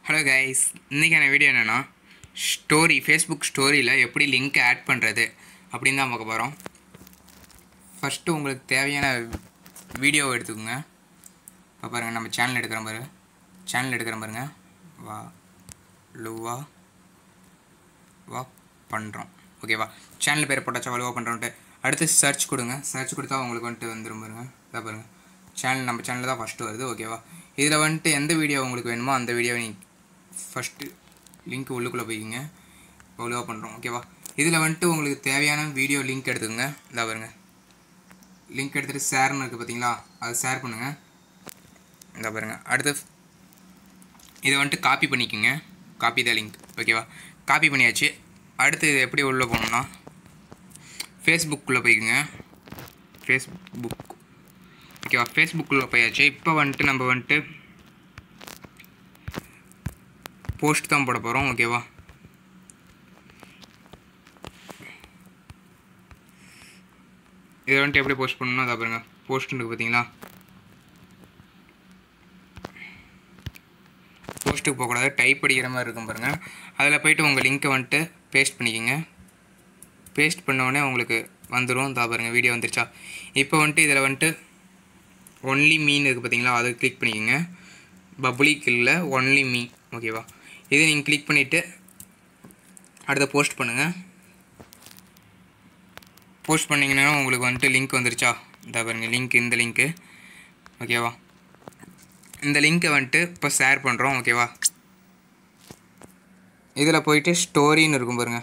hello guys இன்றைக்கான video என்னென்னா story Facebook ஸ்டோரியில் எப்படி லிங்க் ஆட் பண்ணுறது அப்படின்னு தான் பார்க்க போகிறோம் ஃபஸ்ட்டு உங்களுக்கு தேவையான வீடியோ எடுத்துக்கோங்க இப்போ பாருங்கள் நம்ம சேனல் எடுக்கிறோம் பாரு சேனல் எடுக்கிறோம் பாருங்க வா லுவா வா பண்ணுறோம் ஓகேவா சேனல் பேர் போட்டாச்சா வலுவா பண்ணுறோன்ட்டு அடுத்து சர்ச் கொடுங்க சர்ச் கொடுத்தா உங்களுக்கு வந்துட்டு வந்துடும் பாருங்க இதை பாருங்கள் சேனல் நம்ம சேனலில் தான் ஃபஸ்ட்டு வருது ஓகேவா இதில் வந்துட்டு எந்த வீடியோ உங்களுக்கு வேணுமோ அந்த வீடியோவை நீ ஃபஸ்ட்டு லிங்க் உள்ளுக்குள்ளே போய்க்கிங்க வலுவா பண்ணுறோம் ஓகேவா இதில் வந்துட்டு உங்களுக்கு தேவையான வீடியோ லிங்க் எடுத்துக்கோங்க இதாக பாருங்க லிங்க் எடுத்துகிட்டு ஷேர்னு இருக்குது பார்த்தீங்களா அதை ஷேர் பண்ணுங்கள் இந்த பாருங்க அடுத்து இதை வந்துட்டு காப்பி பண்ணிக்கோங்க காப்பி த லிங்க் ஓகேவா காப்பி பண்ணியாச்சு அடுத்து இது எப்படி உள்ளே போகணும்னா ஃபேஸ்புக்குள்ளே போய்க்குங்க ஃபேஸ்புக் ஓகேவா ஃபேஸ்புக்குள்ளே போயாச்சு இப்போ வந்துட்டு நம்ம வந்துட்டு போஸ்ட் தான் போட போகிறோம் ஓகேவா இதை வந்துட்டு எப்படி போஸ்ட் பண்ணணும்னா அதை பாருங்க போஸ்ட் இருக்கு பார்த்தீங்களா போஸ்ட்டுக்கு போகக்கூடாது டைப் அடிக்கிற மாதிரி இருக்கும் பாருங்கள் அதில் போயிட்டு உங்கள் லிங்க்கை வந்துட்டு பேஸ்ட் பண்ணிக்கோங்க பேஸ்ட் பண்ண உடனே உங்களுக்கு வந்துடும் தா பாருங்கள் வீடியோ வந்துருச்சா இப்போ வந்துட்டு இதில் வந்துட்டு ஒன்லி மீன் இருக்குது பார்த்தீங்களா அதை கிளிக் பண்ணிக்கோங்க பப்ளிக் இல்லை ஒன்லி மீ ஓகேவா இதை நீங்கள் கிளிக் பண்ணிவிட்டு அடுத்த போஸ்ட் பண்ணுங்கள் போஸ்ட் பண்ணிங்கன்னா உங்களுக்கு வந்துட்டு லிங்க் வந்துருச்சா இந்த பாருங்க லிங்க் இந்த லிங்க்கு ஓகேவா இந்த லிங்க்கை வந்துட்டு இப்போ ஷேர் பண்ணுறோம் ஓகேவா இதில் போயிட்டு ஸ்டோரின்னு இருக்கும் பாருங்க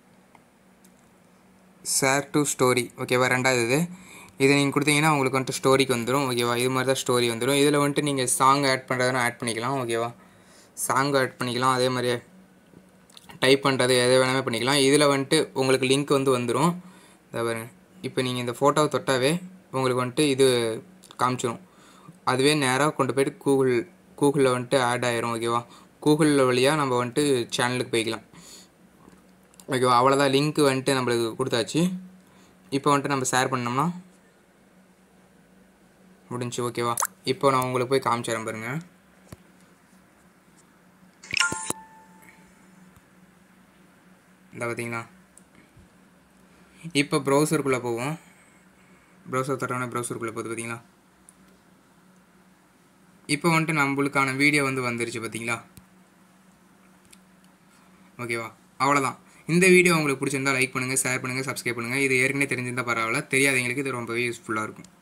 ஷேர் டு ஸ்டோரி ஓகேவா ரெண்டாவது இது இதை நீங்கள் கொடுத்தீங்கன்னா உங்களுக்கு வந்துட்டு ஸ்டோரிக்கு வந்துடும் ஓகேவா இது மாதிரி தான் ஸ்டோரி வந்துடும் இதில் வந்துட்டு நீங்கள் சாங் ஆட் பண்ணுறதுனா ஆட் பண்ணிக்கலாம் ஓகேவா சாங் ஆட் பண்ணிக்கலாம் அதே மாதிரி டைப் பண்ணுறது எதை வேணாலும் பண்ணிக்கலாம் இதில் வந்துட்டு உங்களுக்கு லிங்க் வந்து வந்துடும் இதை பாருங்க இப்போ நீங்கள் இந்த ஃபோட்டோவை தொட்டாவே உங்களுக்கு வந்துட்டு இது காமிச்சிடும் அதுவே நேராக கொண்டு போயிட்டு கூகுள் கூகுளில் வந்துட்டு ஆட் ஆயிரும் ஓகேவா கூகுளில் வழியாக நம்ம வந்துட்டு சேனலுக்கு போய்க்கலாம் ஓகேவா அவ்வளோதான் லிங்க் வந்துட்டு நம்மளுக்கு கொடுத்தாச்சு இப்போ வந்துட்டு நம்ம ஷேர் பண்ணோம்னா முடிஞ்சு ஓகேவா இப்போ நான் உங்களுக்கு போய் காமிச்சிடறேன் பாருங்க இந்த பார்த்தீங்களா இப்போ ப்ரௌசருக்குள்ளே போவோம் ப்ரௌசர் தரவான ப்ரௌசருக்குள்ளே போகுது பார்த்தீங்களா இப்போ வந்துட்டு நம்மளுக்கான வீடியோ வந்து வந்துருச்சு பார்த்தீங்களா ஓகேவா அவ்வளோதான் இந்த வீடியோ உங்களுக்கு பிடிச்சிருந்தா லைக் பண்ணுங்கள் ஷேர் பண்ணுங்கள் சப்ஸ்கிரைப் பண்ணுங்கள் இது ஏற்கனவே தெரிஞ்சிருந்தால் பரவாயில்ல தெரியாதவங்களுக்கு இது ரொம்பவே யூஸ்ஃபுல்லாக இருக்கும்